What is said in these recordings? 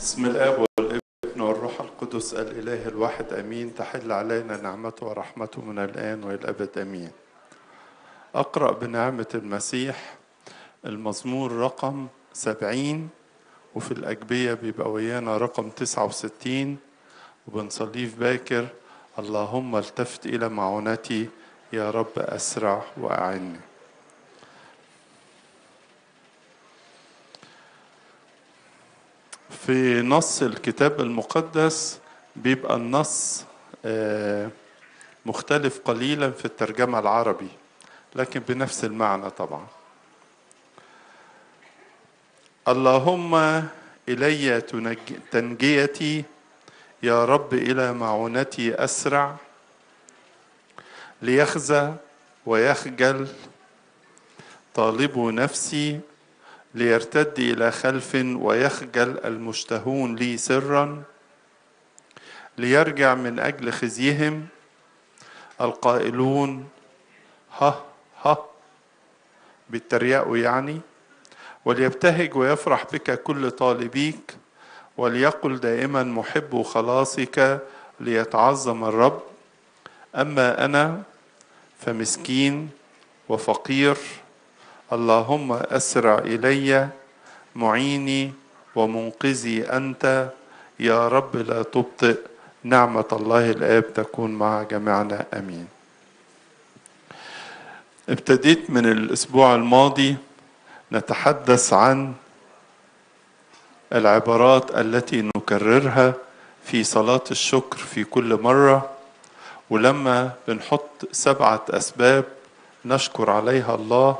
بسم الاب والابن والروح القدس الاله الواحد امين تحل علينا نعمته ورحمته من الان والى الابد امين اقرا بنعمه المسيح المزمور رقم سبعين وفي الأجبية بيبقى ويانا رقم تسعة وستين وبنصليه في باكر اللهم التفت إلى معونتي يا رب أسرع وأعني في نص الكتاب المقدس بيبقى النص مختلف قليلا في الترجمة العربي لكن بنفس المعنى طبعا اللهم إلي تنجيتي يا رب إلى معونتي أسرع ليخزى ويخجل طالب نفسي ليرتد إلى خلف ويخجل المشتهون لي سرا ليرجع من أجل خزيهم القائلون ها ها بالترياء يعني وليبتهج ويفرح بك كل طالبيك وليقل دائما محب خلاصك ليتعظم الرب اما انا فمسكين وفقير اللهم اسرع الي معيني ومنقذي انت يا رب لا تبطئ نعمه الله الاب تكون مع جميعنا امين ابتديت من الاسبوع الماضي نتحدث عن العبارات التي نكررها في صلاة الشكر في كل مرة ولما بنحط سبعة أسباب نشكر عليها الله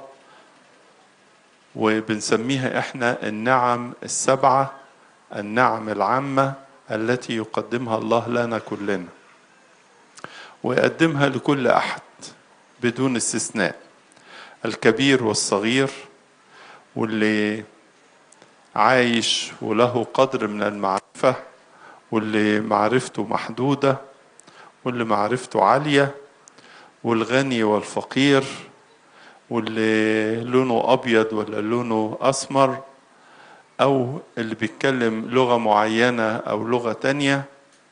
وبنسميها احنا النعم السبعة النعم العامة التي يقدمها الله لنا كلنا ويقدمها لكل أحد بدون استثناء الكبير والصغير واللي عايش وله قدر من المعرفة واللي معرفته محدودة واللي معرفته عالية والغني والفقير واللي لونه أبيض ولا لونه أسمر أو اللي بيتكلم لغة معينة أو لغة تانية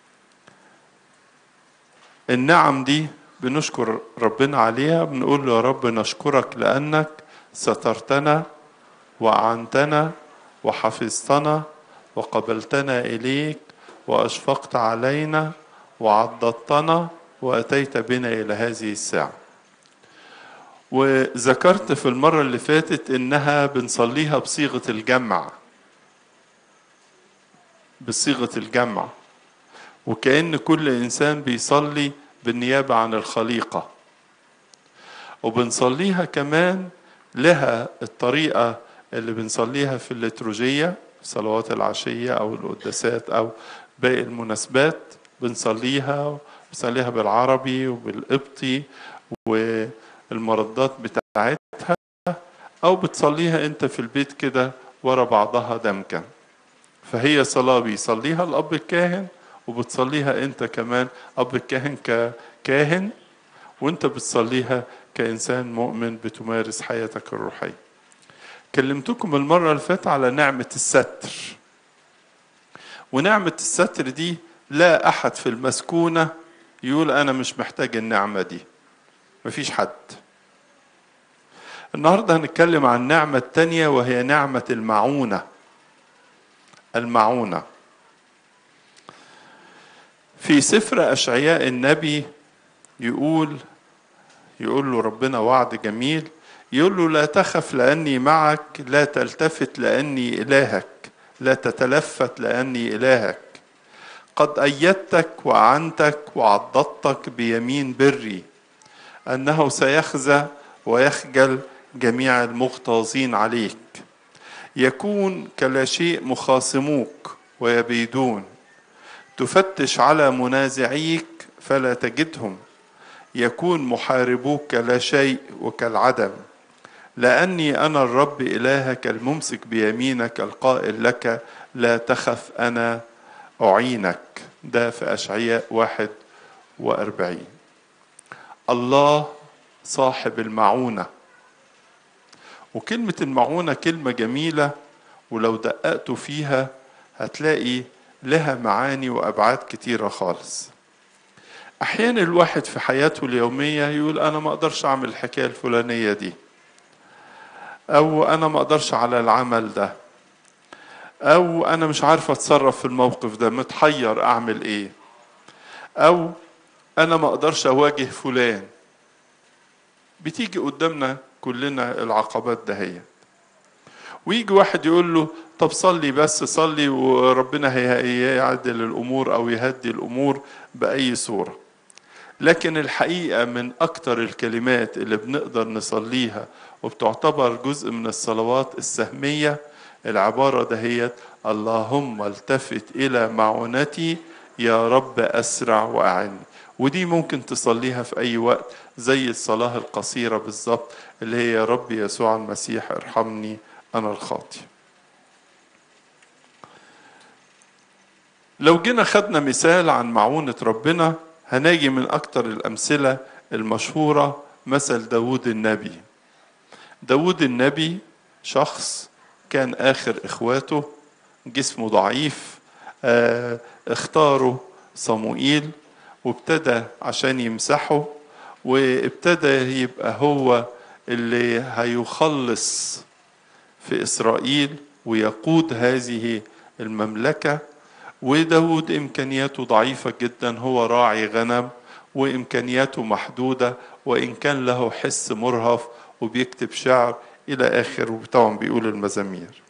النعم دي بنشكر ربنا عليها بنقول له يا رب نشكرك لأنك سترتنا وأعنتنا وحفظتنا وقبلتنا إليك وأشفقت علينا وعضدتنا وأتيت بنا إلى هذه الساعة وذكرت في المرة اللي فاتت إنها بنصليها بصيغة الجمع بصيغة الجمع وكأن كل إنسان بيصلي بالنيابة عن الخليقة وبنصليها كمان لها الطريقة اللي بنصليها في الليتروجية صلوات العشية أو القداسات أو باقي المناسبات بنصليها بنصليها بالعربي وبالقبطي والمردات بتاعتها أو بتصليها أنت في البيت كده ورا بعضها دمكا فهي صلاة بيصليها الأب الكاهن وبتصليها أنت كمان أب الكاهن ككاهن وأنت بتصليها كإنسان مؤمن بتمارس حياتك الروحية كلمتكم المرة اللي فاتت على نعمة الستر ونعمة الستر دي لا أحد في المسكونة يقول أنا مش محتاج النعمة دي مفيش حد النهاردة هنتكلم عن النعمة التانية وهي نعمة المعونة المعونة في سفر أشعياء النبي يقول يقول له ربنا وعد جميل يقول له لا تخف لأني معك لا تلتفت لأني إلهك لا تتلفت لأني إلهك قد أيدتك وأعنتك وعضدتك بيمين بري أنه سيخزى ويخجل جميع المغتاظين عليك يكون كلا شيء مخاصموك ويبيدون تفتش على منازعيك فلا تجدهم يكون محاربوك كلا شيء وكالعدم لأني أنا الرب إلهك الممسك بيمينك القائل لك لا تخف أنا أعينك ده في أشعياء واحد وأربعين الله صاحب المعونة وكلمة المعونة كلمة جميلة ولو دققتوا فيها هتلاقي لها معاني وأبعاد كتيرة خالص أحيانا الواحد في حياته اليومية يقول أنا ما أقدرش أعمل الحكاية الفلانية دي أو أنا ما أقدرش على العمل ده أو أنا مش عارف أتصرف في الموقف ده متحير أعمل إيه أو أنا ما أقدرش أواجه فلان بتيجي قدامنا كلنا العقبات دهيت ويجي واحد يقول له طب صلي بس صلي وربنا هيعدل الامور او يهدي الامور باي صوره لكن الحقيقه من اكتر الكلمات اللي بنقدر نصليها وبتعتبر جزء من الصلوات السهميه العباره دهيت اللهم التفت الى معونتي يا رب اسرع واعني ودي ممكن تصليها في اي وقت زي الصلاه القصيره بالظبط اللي هي يا رب يسوع المسيح ارحمني أنا الخاطي لو جينا خدنا مثال عن معونة ربنا هنجي من أكتر الأمثلة المشهورة مثل داود النبي داود النبي شخص كان آخر إخواته جسمه ضعيف اه اختاروا صموئيل وابتدى عشان يمسحه وابتدى يبقى هو اللي هيخلص في إسرائيل ويقود هذه المملكة وداود إمكانياته ضعيفة جدا هو راعي غنم وإمكانياته محدودة وإن كان له حس مرهف وبيكتب شعر إلى آخر وطبعا بيقول المزامير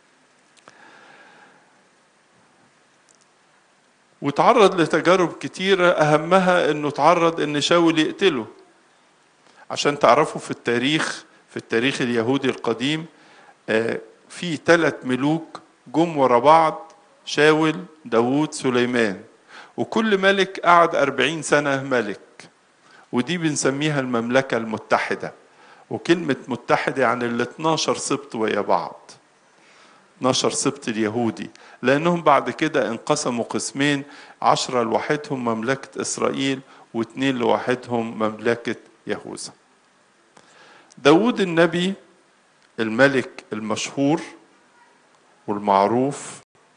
وتعرض لتجارب كتيرة أهمها أنه تعرض أن شاول يقتله عشان تعرفوا في التاريخ في التاريخ اليهودي القديم في ثلاث ملوك جم ورا بعض شاول داوود سليمان وكل ملك قعد أربعين سنة ملك ودي بنسميها المملكة المتحدة وكلمة متحدة يعني ال 12 سبط ويا بعض 12 سبط اليهودي لأنهم بعد كده انقسموا قسمين عشرة لوحدهم مملكة إسرائيل واثنين لوحدهم مملكة يهوذا داود النبي الملك المشهور والمعروف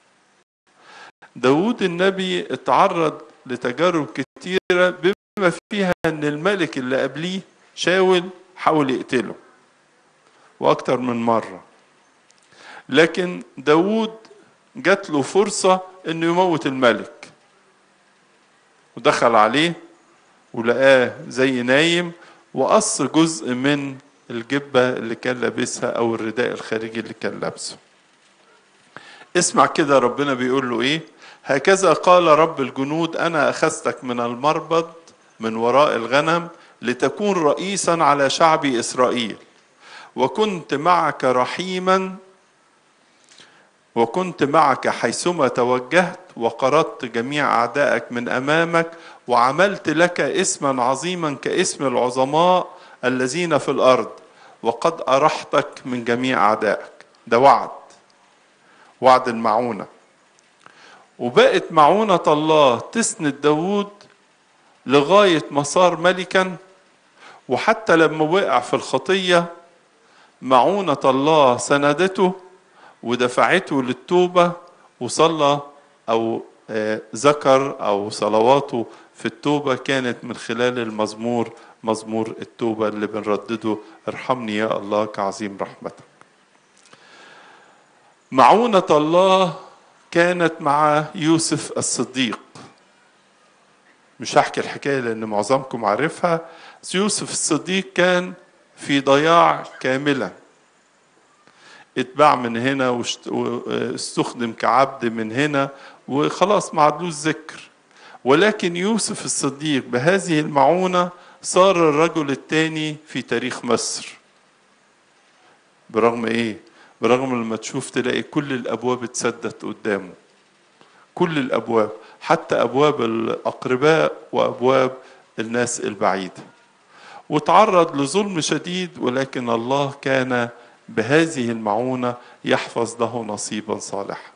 داود النبي اتعرض لتجارب كتيرة بما فيها ان الملك اللي قبليه شاول حاول يقتله واكتر من مرة لكن داود جات له فرصة انه يموت الملك ودخل عليه ولقاه زي نايم وقص جزء من الجبة اللي كان لابسها أو الرداء الخارجي اللي كان لابسه اسمع كده ربنا بيقول له إيه هكذا قال رب الجنود أنا أخذتك من المربض من وراء الغنم لتكون رئيسا على شعب إسرائيل وكنت معك رحيما وكنت معك حيثما توجهت وقرضت جميع أعدائك من أمامك وعملت لك اسما عظيما كاسم العظماء الذين في الارض وقد ارحتك من جميع اعدائك ده وعد وعد المعونه وبقت معونه الله تسند داوود لغايه ما صار ملكا وحتى لما وقع في الخطيه معونه الله سندته ودفعته للتوبه وصلى او ذكر او صلواته في التوبه كانت من خلال المزمور مزمور التوبة اللي بنردده ارحمني يا الله كعظيم رحمتك معونة الله كانت مع يوسف الصديق مش هحكي الحكاية لأن معظمكم عارفها يوسف الصديق كان في ضياع كاملا اتباع من هنا واستخدم كعبد من هنا وخلاص ما عدلوش ذكر ولكن يوسف الصديق بهذه المعونه صار الرجل الثاني في تاريخ مصر برغم ايه برغم لما تشوف تلاقي كل الابواب اتسدت قدامه كل الابواب حتى ابواب الاقرباء وابواب الناس البعيده وتعرض لظلم شديد ولكن الله كان بهذه المعونه يحفظ له نصيبا صالحا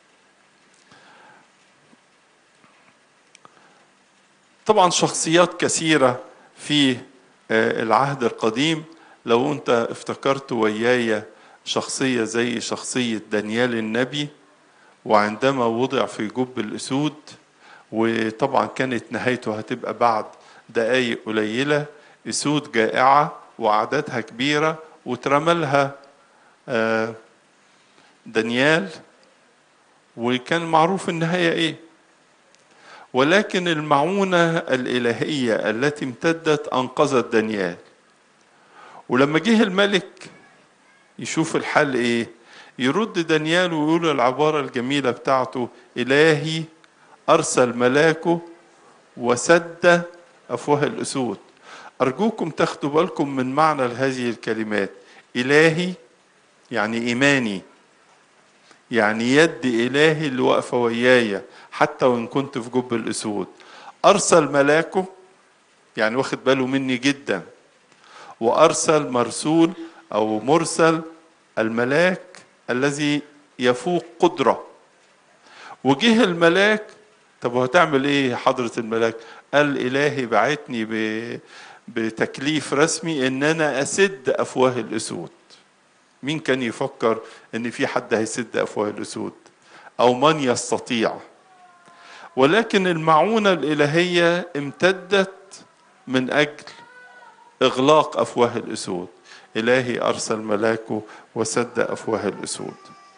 طبعا شخصيات كثيره في العهد القديم لو انت افتكرت وياي شخصيه زي شخصيه دانيال النبي وعندما وضع في جب الأسود وطبعا كانت نهايته هتبقى بعد دقايق قليلة أسود جائعة وأعدادها كبيرة واترمى لها آه، دانيال وكان معروف النهاية إيه ولكن المعونة الإلهية التي امتدت أنقذت دانيال ولما جه الملك يشوف الحل إيه يرد دانيال ويقول العبارة الجميلة بتاعته إلهي أرسل ملاكه وسد أفواه الأسود أرجوكم تاخدوا بالكم من معنى هذه الكلمات إلهي يعني إيماني يعني يد إلهي اللي واقفة ويايا حتى وإن كنت في جب الأسود أرسل ملاكه يعني واخد باله مني جدا وأرسل مرسول أو مرسل الملاك الذي يفوق قدرة وجه الملاك طب وهتعمل ايه حضرة الملاك قال إلهي بعتني ب... بتكليف رسمي ان انا اسد افواه الاسود مين كان يفكر ان في حد هيسد افواه الاسود او من يستطيع ولكن المعونة الإلهية امتدت من أجل إغلاق أفواه الأسود إلهي أرسل ملاكه وسد أفواه الأسود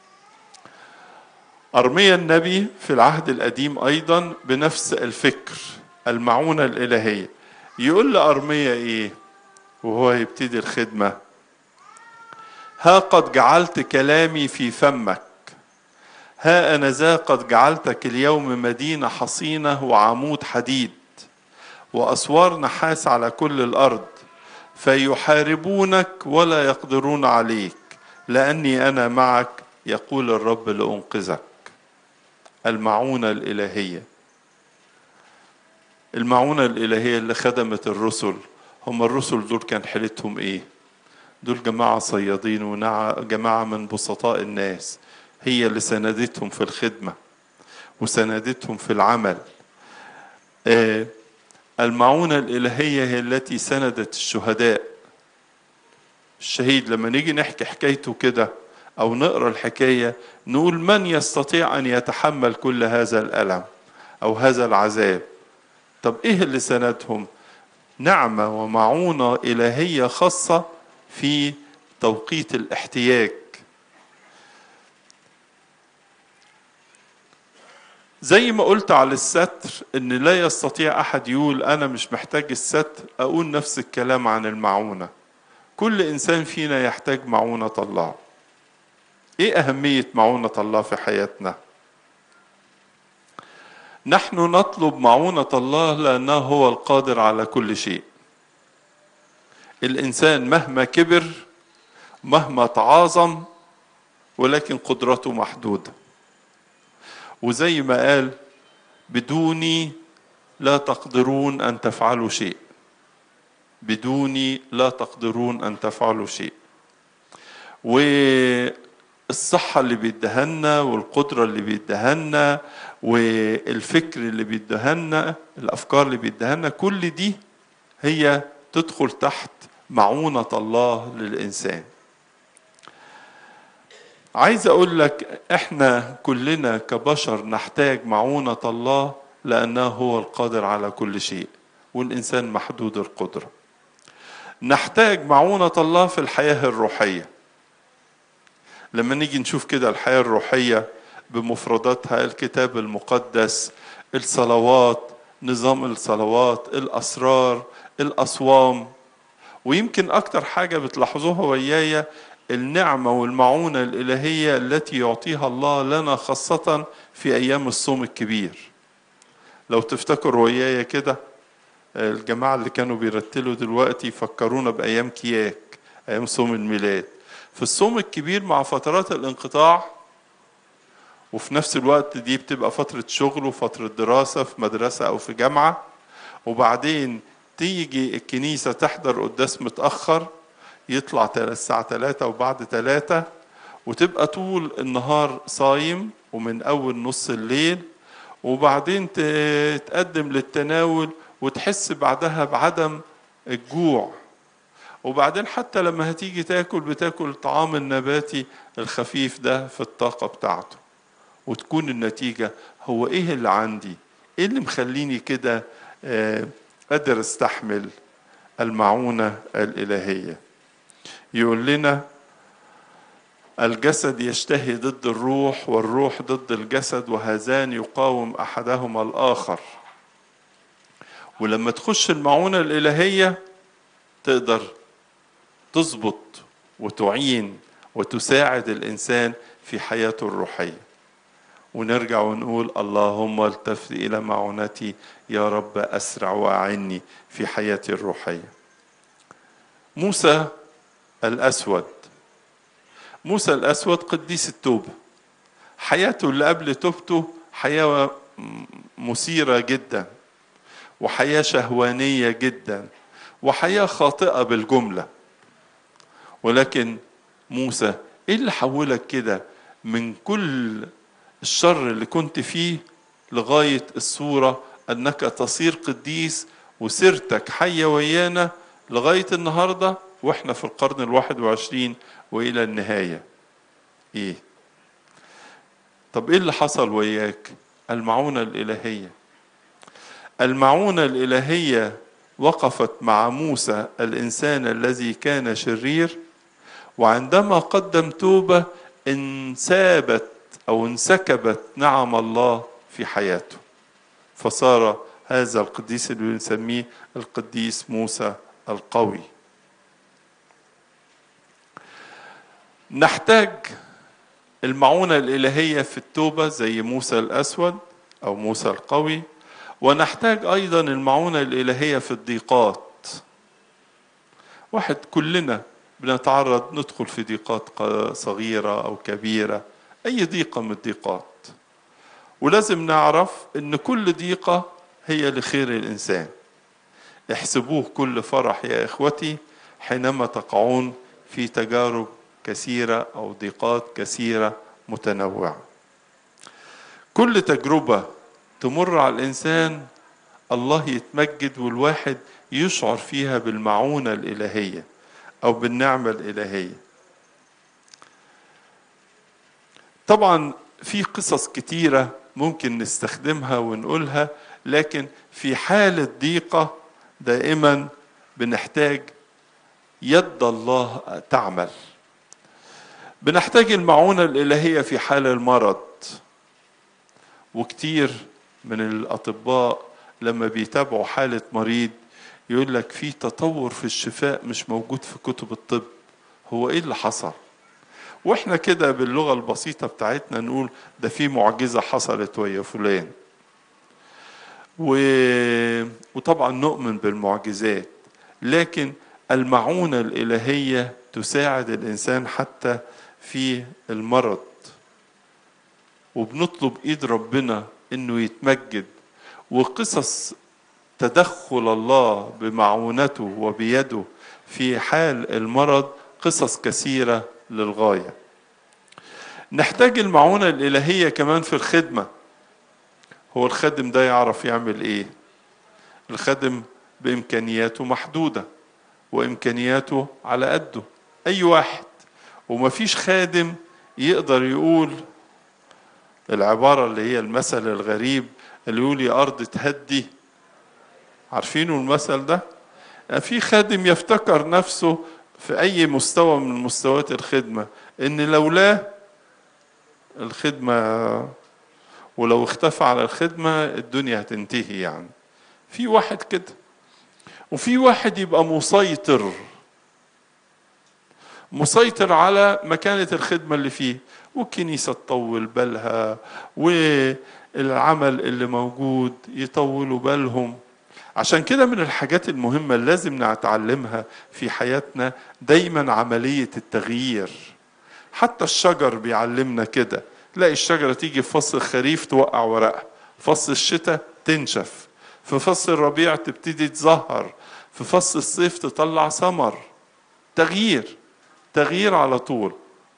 أرميا النبي في العهد القديم أيضا بنفس الفكر المعونة الإلهية يقول لأرميا إيه وهو يبتدي الخدمة ها قد جعلت كلامي في فمك ها أنا ذا قد جعلتك اليوم مدينة حصينة وعمود حديد وأسوار نحاس على كل الأرض فيحاربونك ولا يقدرون عليك لأني أنا معك يقول الرب لأنقذك المعونة الإلهية المعونة الإلهية اللي خدمت الرسل هم الرسل دول كان حيلتهم إيه دول جماعة صيادين وجماعة من بسطاء الناس هي اللي سندتهم في الخدمة وسندتهم في العمل آه المعونة الإلهية هي التي سندت الشهداء الشهيد لما نيجي نحكي حكايته كده أو نقرأ الحكاية نقول من يستطيع أن يتحمل كل هذا الألم أو هذا العذاب طب إيه اللي سندهم نعمة ومعونة إلهية خاصة في توقيت الاحتياج زي ما قلت على الستر ان لا يستطيع احد يقول انا مش محتاج الستر اقول نفس الكلام عن المعونه كل انسان فينا يحتاج معونه الله ايه اهميه معونه الله في حياتنا نحن نطلب معونه الله لانه هو القادر على كل شيء الانسان مهما كبر مهما تعاظم ولكن قدرته محدوده وزي ما قال بدوني لا تقدرون ان تفعلوا شيء بدوني لا تقدرون ان تفعلوا شيء والصحة اللي بيدهنا والقدرة اللي بيدهنا والفكر اللي بيدهنا الأفكار اللي بيدهنا كل دي هي تدخل تحت معونة الله للإنسان عايز اقول لك احنا كلنا كبشر نحتاج معونة الله لانه هو القادر على كل شيء والانسان محدود القدرة نحتاج معونة الله في الحياة الروحية لما نيجي نشوف كده الحياة الروحية بمفرداتها الكتاب المقدس الصلوات نظام الصلوات الأسرار الأصوام ويمكن أكتر حاجة بتلاحظوها ويايا النعمة والمعونة الإلهية التي يعطيها الله لنا خاصة في أيام الصوم الكبير لو تفتكروا ويايا كده الجماعة اللي كانوا بيرتلوا دلوقتي فكرونا بأيام كياك أيام صوم الميلاد في الصوم الكبير مع فترات الانقطاع وفي نفس الوقت دي بتبقى فترة شغل وفترة دراسة في مدرسة أو في جامعة وبعدين تيجي الكنيسة تحضر قداس متأخر يطلع الساعة تلاتة وبعد تلاتة وتبقى طول النهار صايم ومن أول نص الليل وبعدين تقدم للتناول وتحس بعدها بعدم الجوع وبعدين حتى لما هتيجي تاكل بتاكل الطعام النباتي الخفيف ده في الطاقة بتاعته وتكون النتيجة هو إيه اللي عندي إيه اللي مخليني كده آه، قادر استحمل المعونة الإلهية يقول لنا الجسد يشتهي ضد الروح والروح ضد الجسد وهذان يقاوم احدهما الاخر ولما تخش المعونه الالهيه تقدر تظبط وتعين وتساعد الانسان في حياته الروحيه ونرجع ونقول اللهم التفت الى معونتي يا رب اسرع واعني في حياتي الروحيه موسى الاسود موسى الأسود قديس التوبة حياته اللي قبل توبته حياة مثيرة جدا وحياة شهوانية جدا وحياة خاطئة بالجملة ولكن موسى ايه اللي حولك كده من كل الشر اللي كنت فيه لغاية الصورة انك تصير قديس وسيرتك حية ويانا لغاية النهاردة واحنا في القرن الواحد وعشرين والى النهايه ايه طب ايه اللي حصل وياك المعونه الالهيه المعونه الالهيه وقفت مع موسى الانسان الذي كان شرير وعندما قدم توبه انسابت او انسكبت نعم الله في حياته فصار هذا القديس اللي بنسميه القديس موسى القوي نحتاج المعونة الإلهية في التوبة زي موسى الأسود أو موسى القوي ونحتاج أيضا المعونة الإلهية في الضيقات واحد كلنا بنتعرض ندخل في ضيقات صغيرة أو كبيرة أي ضيقة من الضيقات ولازم نعرف أن كل ضيقة هي لخير الإنسان احسبوه كل فرح يا إخوتي حينما تقعون في تجارب كثيرة أو ضيقات كثيرة متنوعة كل تجربة تمر على الإنسان الله يتمجد والواحد يشعر فيها بالمعونة الإلهية أو بالنعمة الإلهية طبعا في قصص كتيرة ممكن نستخدمها ونقولها لكن في حالة ضيقة دائما بنحتاج يد الله تعمل بنحتاج المعونة الإلهية في حال المرض وكتير من الأطباء لما بيتابعوا حالة مريض يقول لك في تطور في الشفاء مش موجود في كتب الطب هو ايه اللي حصل واحنا كده باللغة البسيطة بتاعتنا نقول ده في معجزة حصلت ويا فلان و... وطبعا نؤمن بالمعجزات لكن المعونة الإلهية تساعد الإنسان حتى في المرض وبنطلب ايد ربنا انه يتمجد وقصص تدخل الله بمعونته وبيده في حال المرض قصص كثيره للغايه نحتاج المعونه الالهيه كمان في الخدمه هو الخادم ده يعرف يعمل ايه الخادم بامكانياته محدوده وامكانياته على قده اي واحد ومفيش خادم يقدر يقول العبارة اللي هي المثل الغريب اللي يقول يا أرض تهدي عارفينه المثل ده في خادم يفتكر نفسه في أي مستوى من مستويات الخدمة إن لولاه الخدمة ولو اختفى على الخدمة الدنيا هتنتهي يعني في واحد كده وفي واحد يبقى مسيطر مسيطر على مكانة الخدمة اللي فيه والكنيسة تطول بالها والعمل اللي موجود يطولوا بالهم عشان كده من الحاجات المهمة اللي لازم نتعلمها في حياتنا دايما عملية التغيير حتى الشجر بيعلمنا كده تلاقي الشجرة تيجي في فصل الخريف توقع ورقها فصل الشتاء تنشف في فصل الربيع تبتدي تزهر في فصل الصيف تطلع ثمر تغيير تغيير على طول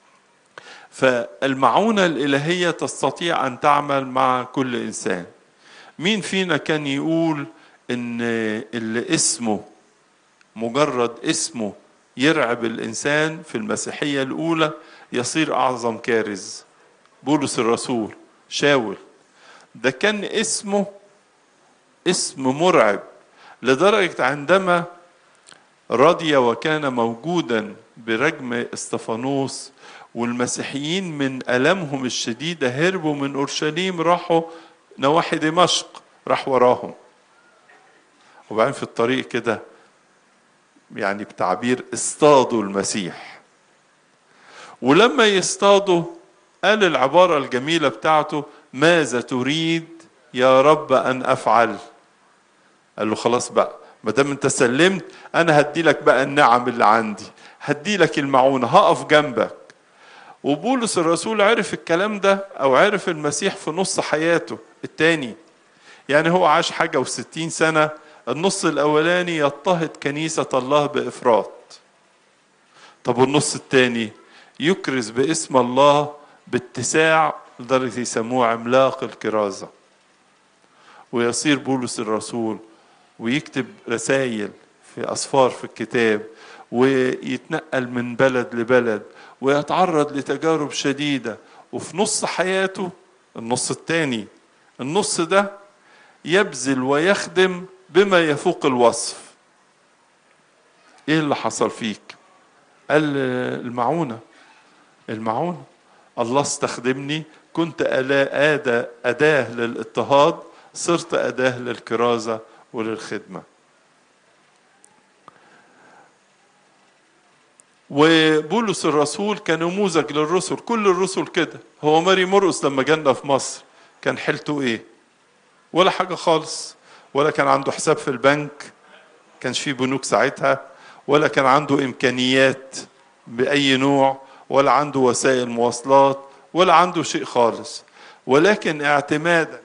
فالمعونة الإلهية تستطيع أن تعمل مع كل إنسان مين فينا كان يقول إن اللي اسمه مجرد اسمه يرعب الإنسان في المسيحية الأولى يصير أعظم كارز بولس الرسول شاول ده كان اسمه اسم مرعب لدرجة عندما رضي وكان موجودا برجم استفانوس والمسيحيين من ألمهم الشديدة هربوا من أورشليم راحوا نواحي دمشق راح وراهم وبعدين في الطريق كده يعني بتعبير اصطادوا المسيح ولما يصطادوا قال العبارة الجميلة بتاعته ماذا تريد يا رب أن أفعل قال له خلاص بقى ما دام انت سلمت انا هدي لك بقى النعم اللي عندي هدي لك المعونه هقف جنبك وبولس الرسول عرف الكلام ده او عرف المسيح في نص حياته التاني يعني هو عاش حاجة وستين سنة النص الأولاني يضطهد كنيسة الله بإفراط طب والنص التاني يكرز باسم الله باتساع لدرجة يسموه عملاق الكرازة ويصير بولس الرسول ويكتب رسائل في أسفار في الكتاب ويتنقل من بلد لبلد ويتعرض لتجارب شديدة وفي نص حياته النص الثاني النص ده يبذل ويخدم بما يفوق الوصف ايه اللي حصل فيك قال المعونة المعونة الله استخدمني كنت أداة أداة للاضطهاد صرت أداة للكرازة وللخدمة وبولس الرسول كنموذج للرسل كل الرسل كده هو ماري مرقس لما جانا في مصر كان حيلته ايه ولا حاجة خالص ولا كان عنده حساب في البنك كانش فيه بنوك ساعتها ولا كان عنده إمكانيات بأي نوع ولا عنده وسائل مواصلات ولا عنده شيء خالص ولكن اعتمادا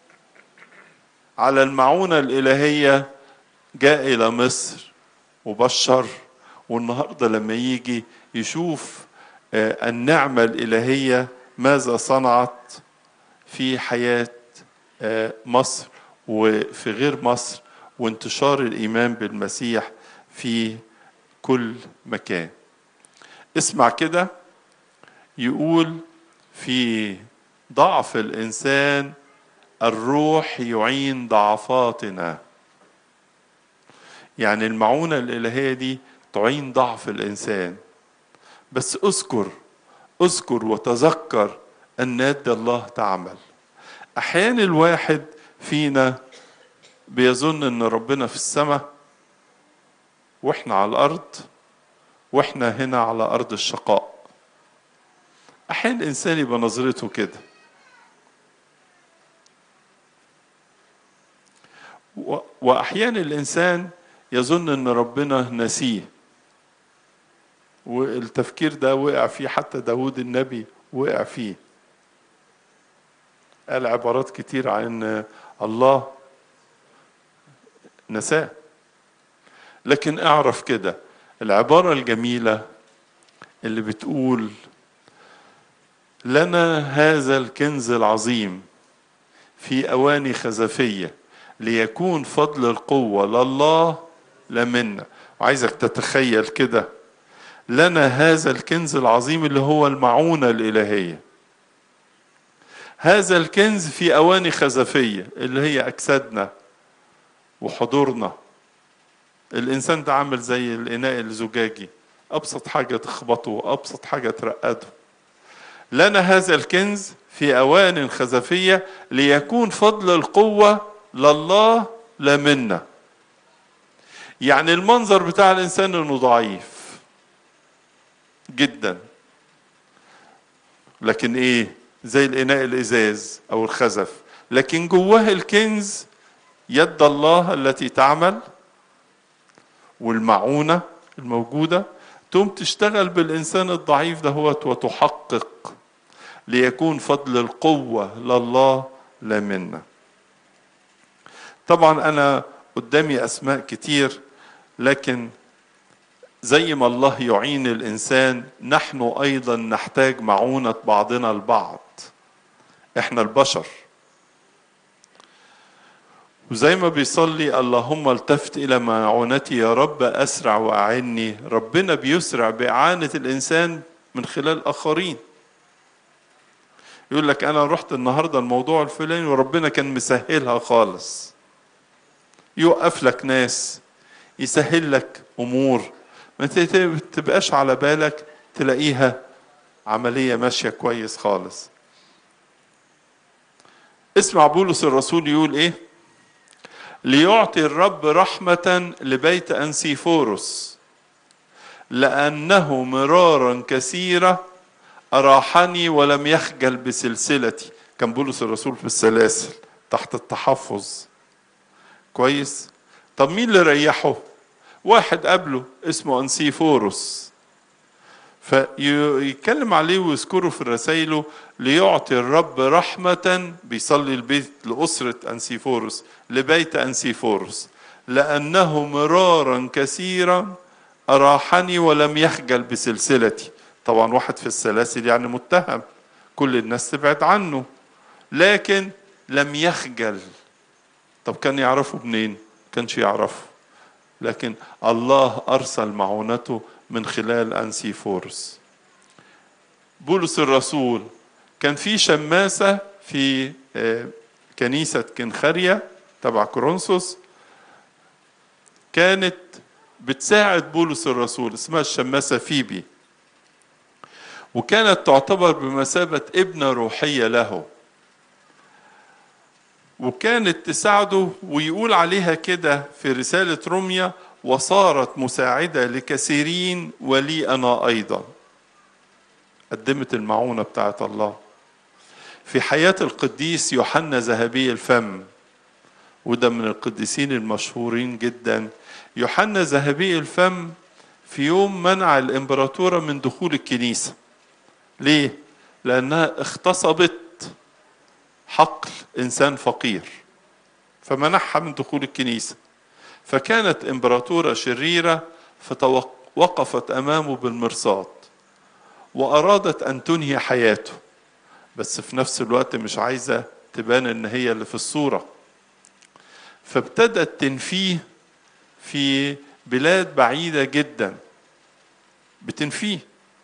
على المعونة الإلهية جاء إلى مصر وبشر والنهارده لما يجي يشوف النعمة الإلهية ماذا صنعت في حياة مصر وفي غير مصر وانتشار الإيمان بالمسيح في كل مكان اسمع كده يقول في ضعف الإنسان الروح يعين ضعفاتنا يعني المعونة الإلهية دي تعين ضعف الإنسان بس اذكر اذكر وتذكر أن يد الله تعمل أحيانا الواحد فينا بيظن أن ربنا في السماء وإحنا على الأرض وإحنا هنا على أرض الشقاء أحيانا الإنسان يبقى نظرته كده وأحيانا الإنسان يظن أن ربنا نسيه والتفكير ده وقع فيه حتى داود النبي وقع فيه قال عبارات كتير عن الله نساه لكن اعرف كده العبارة الجميلة اللي بتقول لنا هذا الكنز العظيم في أواني خزفية ليكون فضل القوة لله لا منا وعايزك تتخيل كده لنا هذا الكنز العظيم اللي هو المعونة الإلهية هذا الكنز في أواني خزفية اللي هي أجسادنا وحضورنا الإنسان ده عامل زي الإناء الزجاجي أبسط حاجة تخبطه أبسط حاجة ترقده لنا هذا الكنز في أوان خزفية ليكون فضل القوة لله لا منا يعني المنظر بتاع الإنسان إنه ضعيف جدا لكن ايه زي الاناء الازاز او الخزف لكن جواه الكنز يد الله التي تعمل والمعونه الموجوده تقوم تشتغل بالانسان الضعيف ده هو وتحقق ليكون فضل القوه لله لا منا طبعا انا قدامي اسماء كتير لكن زي ما الله يعين الانسان نحن ايضا نحتاج معونه بعضنا البعض احنا البشر وزي ما بيصلي اللهم التفت الى معونتي يا رب اسرع واعني ربنا بيسرع باعانه الانسان من خلال اخرين يقول لك انا رحت النهارده الموضوع الفلاني وربنا كان مسهلها خالص يوقف لك ناس يسهل لك امور ما تبقاش على بالك تلاقيها عمليه ماشيه كويس خالص اسمع بولس الرسول يقول ايه ليعطي الرب رحمه لبيت انسيفوروس لانه مرارا كثيره أراحني ولم يخجل بسلسلتي كان بولس الرسول في السلاسل تحت التحفظ كويس طب مين اللي ريحه واحد قبله اسمه أنسيفوروس فيتكلم عليه ويذكره في رسائله ليعطي الرب رحمة بيصلي البيت لأسرة أنسيفوروس لبيت أنسيفوروس لأنه مرارا كثيرا أراحني ولم يخجل بسلسلتي طبعا واحد في السلاسل يعني متهم كل الناس تبعد عنه لكن لم يخجل طب كان يعرفه منين كانش يعرفه لكن الله أرسل معونته من خلال أنسيفورس بولس الرسول كان في شماسة في كنيسة كنخرية تبع كورنثوس كانت بتساعد بولس الرسول اسمها الشماسة فيبي وكانت تعتبر بمثابة ابنة روحية له وكانت تساعده ويقول عليها كده في رسالة روميا وصارت مساعدة لكثيرين ولي أنا أيضا قدمت المعونة بتاعت الله في حياة القديس يوحنا ذهبي الفم وده من القديسين المشهورين جدا يوحنا ذهبي الفم في يوم منع الإمبراطورة من دخول الكنيسة ليه؟ لأنها اغتصبت حقل إنسان فقير فمنعها من دخول الكنيسة فكانت إمبراطورة شريرة فوقفت أمامه بالمرصاد وأرادت أن تنهي حياته بس في نفس الوقت مش عايزة تبان إن هي اللي في الصورة فابتدت تنفيه في بلاد بعيدة جدا بتنفيه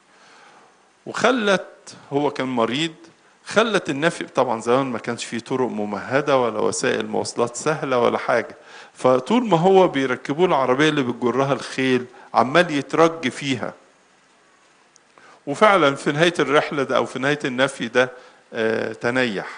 وخلت هو كان مريض خلت النفي طبعا زمان ما كانش فيه طرق ممهده ولا وسائل مواصلات سهله ولا حاجه فطول ما هو بيركبوه العربيه اللي بتجرها الخيل عمال يترج فيها وفعلا في نهايه الرحله ده او في نهايه النفي ده آه تنيح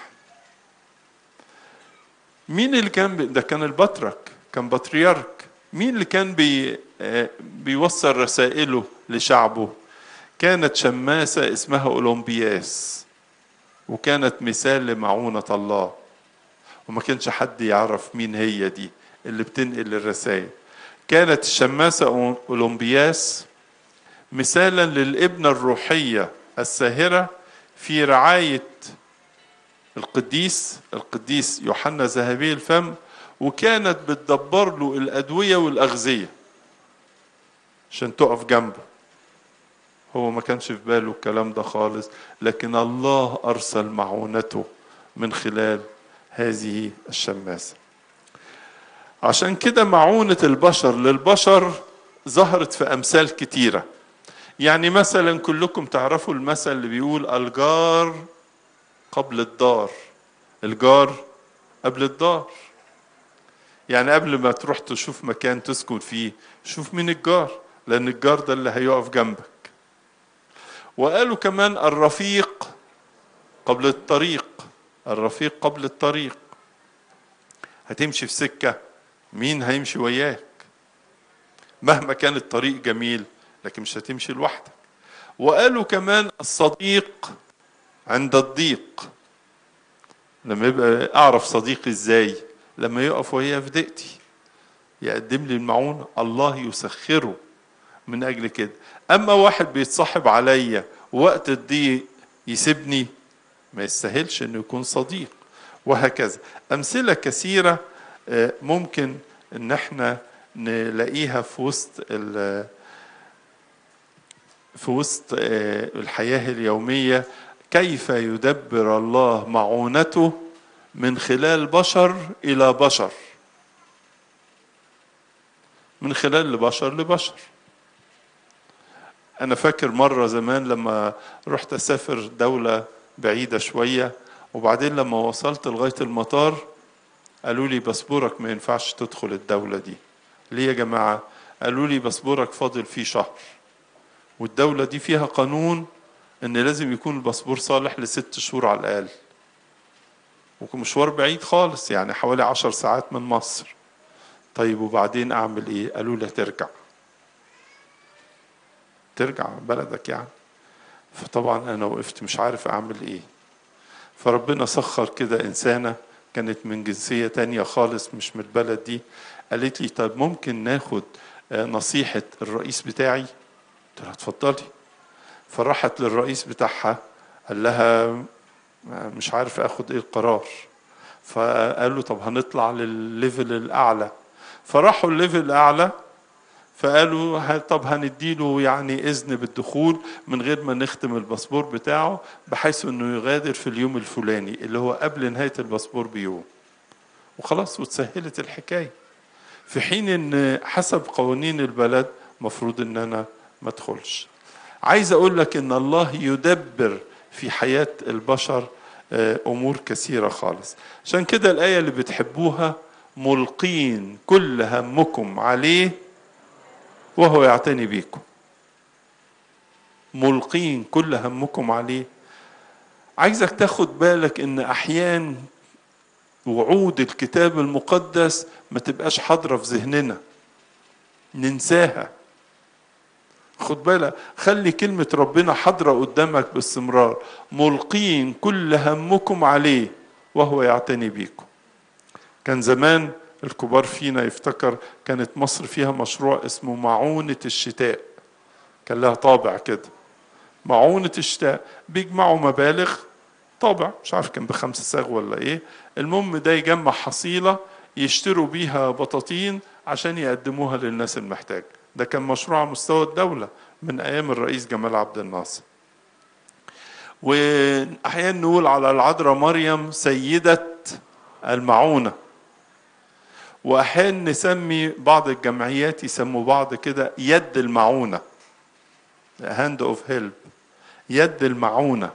مين اللي كان ده كان البطرك كان بطريرك مين اللي كان بي آه بيوصل رسائله لشعبه كانت شماسة اسمها أولمبياس وكانت مثال لمعونة الله وما كانش حد يعرف مين هي دي اللي بتنقل الرسائل كانت الشماسة أولمبياس مثالا للابنة الروحية الساهرة في رعاية القديس القديس يوحنا ذهبي الفم وكانت بتدبر له الأدوية والأغذية عشان تقف جنبه هو ما كانش في باله الكلام ده خالص لكن الله أرسل معونته من خلال هذه الشماسة عشان كده معونة البشر للبشر ظهرت في أمثال كتيرة يعني مثلا كلكم تعرفوا المثل اللي بيقول الجار قبل الدار الجار قبل الدار يعني قبل ما تروح تشوف مكان تسكن فيه شوف مين الجار لأن الجار ده اللي هيقف جنبك وقالوا كمان الرفيق قبل الطريق الرفيق قبل الطريق هتمشي في سكة مين هيمشي وياك مهما كان الطريق جميل لكن مش هتمشي لوحدك وقالوا كمان الصديق عند الضيق لما يبقى اعرف صديقي ازاي لما يقف وهي في دقتي يقدم لي المعونة الله يسخره من اجل كده اما واحد بيتصاحب عليا وقت الضيق يسيبني ما يستاهلش انه يكون صديق وهكذا امثله كثيره ممكن ان احنا نلاقيها في وسط في وسط الحياه اليوميه كيف يدبر الله معونته من خلال بشر الى بشر من خلال بشر لبشر أنا فاكر مرة زمان لما رحت أسافر دولة بعيدة شوية وبعدين لما وصلت لغاية المطار قالوا لي باسبورك ما ينفعش تدخل الدولة دي ليه يا جماعة قالوا لي باسبورك فاضل فيه شهر والدولة دي فيها قانون ان لازم يكون الباسبور صالح لست شهور على الاقل ومشوار بعيد خالص يعني حوالي عشر ساعات من مصر طيب وبعدين اعمل ايه قالوا لي ترجع ترجع بلدك يعني فطبعا انا وقفت مش عارف اعمل ايه فربنا سخر كده انسانه كانت من جنسيه تانية خالص مش من البلد دي قالت لي طب ممكن ناخد نصيحه الرئيس بتاعي قلت لها اتفضلي فراحت للرئيس بتاعها قال لها مش عارف اخد ايه القرار فقال له طب هنطلع للليفل الاعلى فراحوا الليفل الاعلى فقالوا طب هنديله يعني اذن بالدخول من غير ما نختم الباسبور بتاعه بحيث انه يغادر في اليوم الفلاني اللي هو قبل نهايه الباسبور بيوم وخلاص وتسهلت الحكايه في حين ان حسب قوانين البلد مفروض ان انا ما ادخلش عايز اقول لك ان الله يدبر في حياه البشر امور كثيره خالص عشان كده الايه اللي بتحبوها ملقين كل همكم عليه وهو يعتني بيكم ملقين كل همكم عليه عايزك تاخد بالك ان احيان وعود الكتاب المقدس ما تبقاش حاضره في ذهننا ننساها خد بالك خلي كلمة ربنا حاضرة قدامك باستمرار ملقين كل همكم عليه وهو يعتني بيكم كان زمان الكبار فينا يفتكر كانت مصر فيها مشروع اسمه معونة الشتاء كان لها طابع كده معونة الشتاء بيجمعوا مبالغ طابع مش عارف كان بخمسة ساغ ولا ايه المهم ده يجمع حصيلة يشتروا بيها بطاطين عشان يقدموها للناس المحتاجة ده كان مشروع على مستوى الدولة من أيام الرئيس جمال عبد الناصر وأحيانا نقول على العذراء مريم سيدة المعونة وأحيانا نسمي بعض الجمعيات يسموا بعض كده يد المعونة هاند اوف هيلب يد المعونة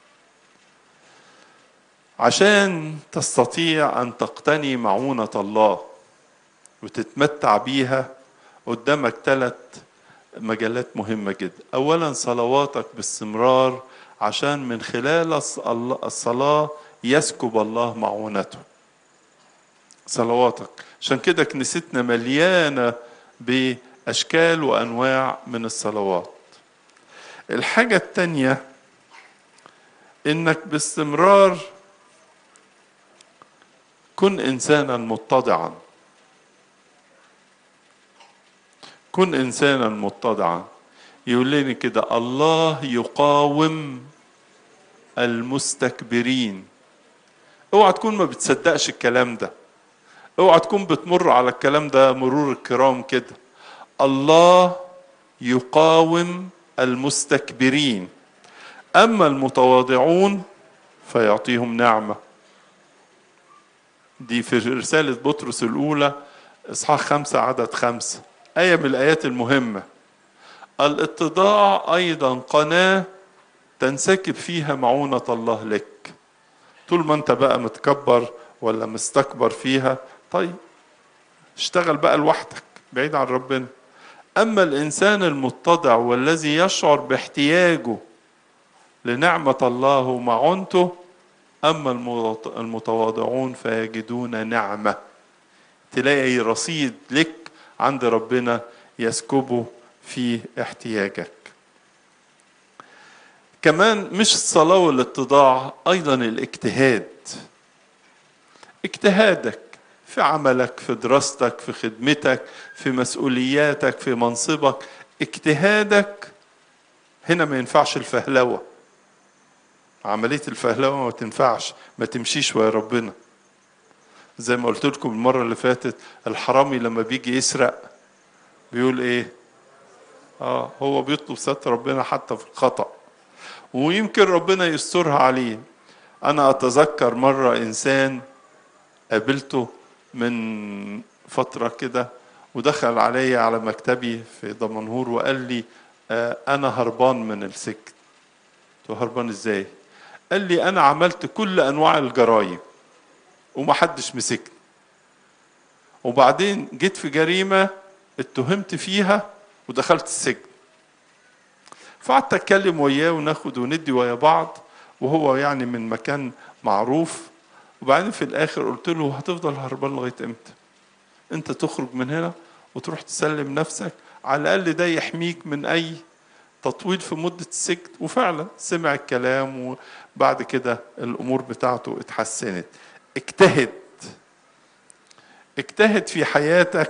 عشان تستطيع أن تقتني معونة الله وتتمتع بيها قدامك ثلاث مجالات مهمة جدا أولا صلواتك باستمرار عشان من خلال الصلاة يسكب الله معونته صلواتك عشان كده كنيستنا مليانة بأشكال وأنواع من الصلوات الحاجة التانية إنك باستمرار كن إنسانا متضعا كن إنسانا متضعا يقول لنا كده الله يقاوم المستكبرين اوعى تكون ما بتصدقش الكلام ده اوعى تكون بتمر على الكلام ده مرور الكرام كده الله يقاوم المستكبرين اما المتواضعون فيعطيهم نعمه دي في رساله بطرس الاولى اصحاح خمسه عدد خمسه ايه من الايات المهمه الاتضاع ايضا قناه تنسكب فيها معونه الله لك طول ما انت بقى متكبر ولا مستكبر فيها طيب اشتغل بقى لوحدك بعيد عن ربنا اما الانسان المتضع والذي يشعر باحتياجه لنعمه الله ومعونته اما المتواضعون فيجدون نعمه تلاقي رصيد لك عند ربنا يسكبه في احتياجك كمان مش الصلاه والاتضاع ايضا الاجتهاد اجتهادك في عملك في دراستك في خدمتك في مسؤولياتك في منصبك اجتهادك هنا ما ينفعش الفهلوة عملية الفهلوة ما تنفعش ما تمشيش ويا ربنا زي ما قلت لكم المرة اللي فاتت الحرامي لما بيجي يسرق بيقول ايه اه هو بيطلب ستر ربنا حتى في الخطأ ويمكن ربنا يسترها عليه انا اتذكر مرة انسان قابلته من فترة كده ودخل علي على مكتبي في دمنهور وقال لي آه أنا هربان من السجن قلت له هربان ازاي؟ قال لي انا عملت كل انواع الجرايم ومحدش مسكني وبعدين جيت في جريمه اتهمت فيها ودخلت السجن فقعدت اتكلم وياه وناخد وندي ويا بعض وهو يعني من مكان معروف وبعدين في الاخر قلت له هتفضل هربان لغايه امتى انت تخرج من هنا وتروح تسلم نفسك على الاقل ده يحميك من اي تطويل في مده السجن وفعلا سمع الكلام وبعد كده الامور بتاعته اتحسنت اجتهد اجتهد في حياتك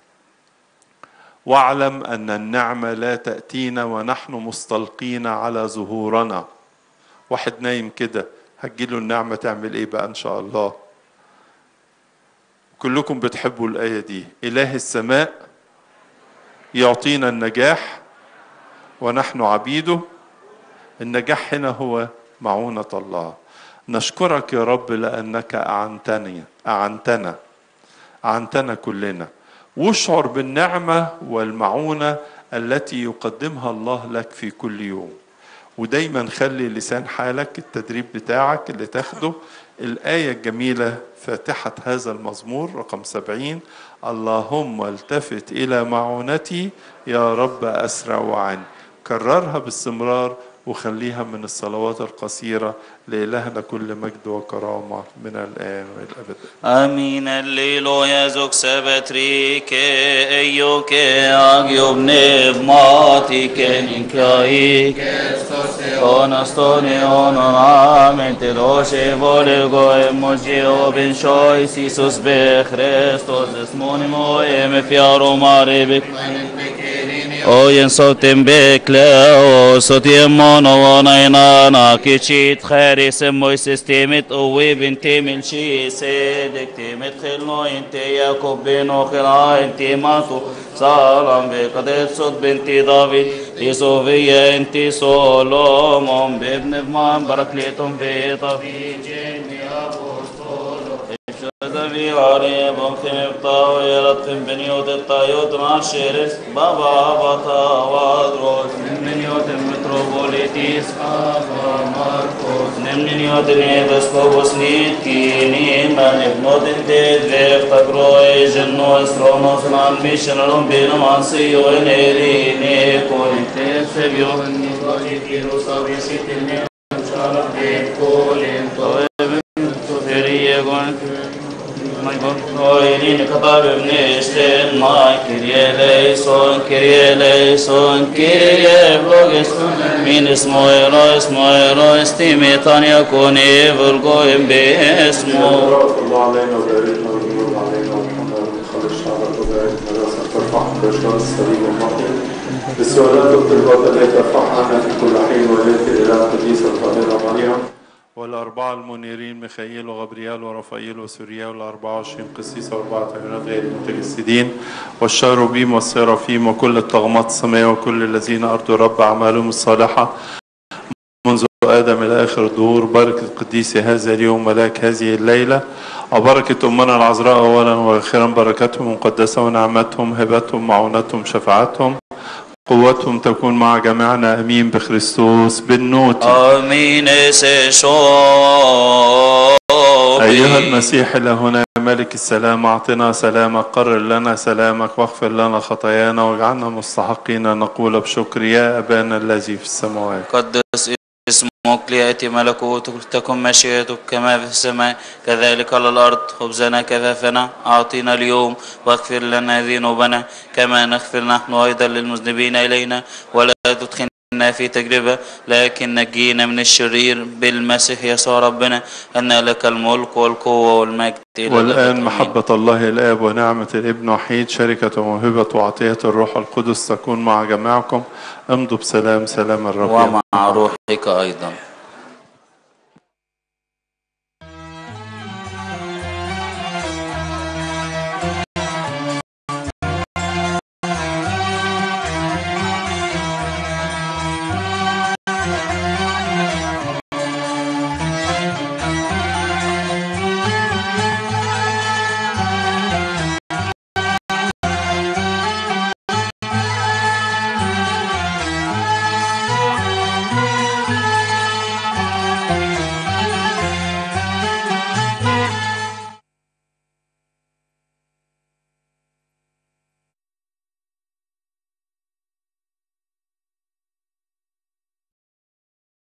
واعلم ان النعمه لا تاتينا ونحن مستلقين على ظهورنا واحد نايم كده هتجيله النعمه تعمل ايه بقى ان شاء الله كلكم بتحبوا الايه دي اله السماء يعطينا النجاح ونحن عبيده النجاح هنا هو معونه الله نشكرك يا رب لانك اعنتني اعنتنا اعنتنا كلنا واشعر بالنعمه والمعونه التي يقدمها الله لك في كل يوم ودايما خلي لسان حالك التدريب بتاعك اللي تاخده الآية الجميلة فاتحة هذا المزمور رقم سبعين اللهم التفت إلى معونتي يا رب أسرع وعني كررها باستمرار وخليها من الصلوات القصيرة لإلهنا كل مجد وكرامة من الآن والأبد Amin Alleluia zuxebetrike eioke agium pneumatike ninkaike Onastoni onamente roshe volego emogio ben shois Isus be Christos esmonimo em fiaro mare bek Ojen sotim bekleo sotim mono onainana kichit خيري سمو سيستيمت قوي بنتي من شي سيدك تيمت خلنو انت ياكوب بينو خلا انت ماتو سلام بقدر صد بنتي دافيد يسوفيا انت سولومون بابن بمان بركليتم في طفي جني ذبي علي بمخم ابطاو يلطم بنيوت الطايوت مارشيرس بابا بطا وادروس من يوت المتروبوليتيس بابا ماركوس من يوت نيبسكوبوس نيتكيني من ابنوت انتيد فيف تقروي جنو استرونوس نان ميشنرون بينو مانسي وينيري نيكون انتيد سبيو نيكولي كيرو صابي سيتني شارف بيكولين طويب تفريه Oinin katabim nishtin mai Kyrie eleison, Kyrie eleison, Kyrie vlogeson Min ismo erois, mo erois, timitan yakuni vulgoim besmo الله علينا وباركنا ويمن علينا وارحمنا وخلص شعبك وباركنا راسك ترفعنا باشرار الصليب والمطر بالسؤالات والطلبات التي ترفعها عنا في كل حين والتي الى القديسه الطاهره مريم والأربعة المنيرين ميخائيل وغبريال ورفائيل وسوريا والأربعة وعشرين قسيس وأربعة عيونات غير المتجسدين والشاروبيم والسرافيم وكل الطغمات السماء وكل الذين أرضوا رب أعمالهم الصالحة منذ آدم إلى آخر الدهور بركة قديس هذا اليوم ملاك هذه الليلة وبركة أمنا العذراء أولا وأخيرا بركتهم مقدسة ونعمتهم هبتهم معونتهم شفاعتهم قوتهم تكون مع جميعنا أمين بخريستوس بالنوت Amin ese أيها المسيح إلهنا يا ملك السلام أعطنا سلامك قرر لنا سلامك واغفر لنا خطايانا واجعلنا مستحقين نقول بشكر يا أبانا الذي في السماوات قدس اسمك ليأتي ملكوتك تكن مشيئتك كما في السماء كذلك على الأرض خبزنا كفافنا أعطينا اليوم واغفر لنا ذنوبنا كما نغفر نحن أيضا للمذنبين إلينا ولا تدخلنا في تجربة لكن نجينا من الشرير بالمسيح يسوع ربنا أن لك الملك والقوة والمجد إلى الأبد. والآن آمين. محبة الله الآب ونعمة الابن وحيد شركة وموهبة وعطية الروح القدس تكون مع جميعكم امضوا بسلام سلام الرب ومع روحك أيضا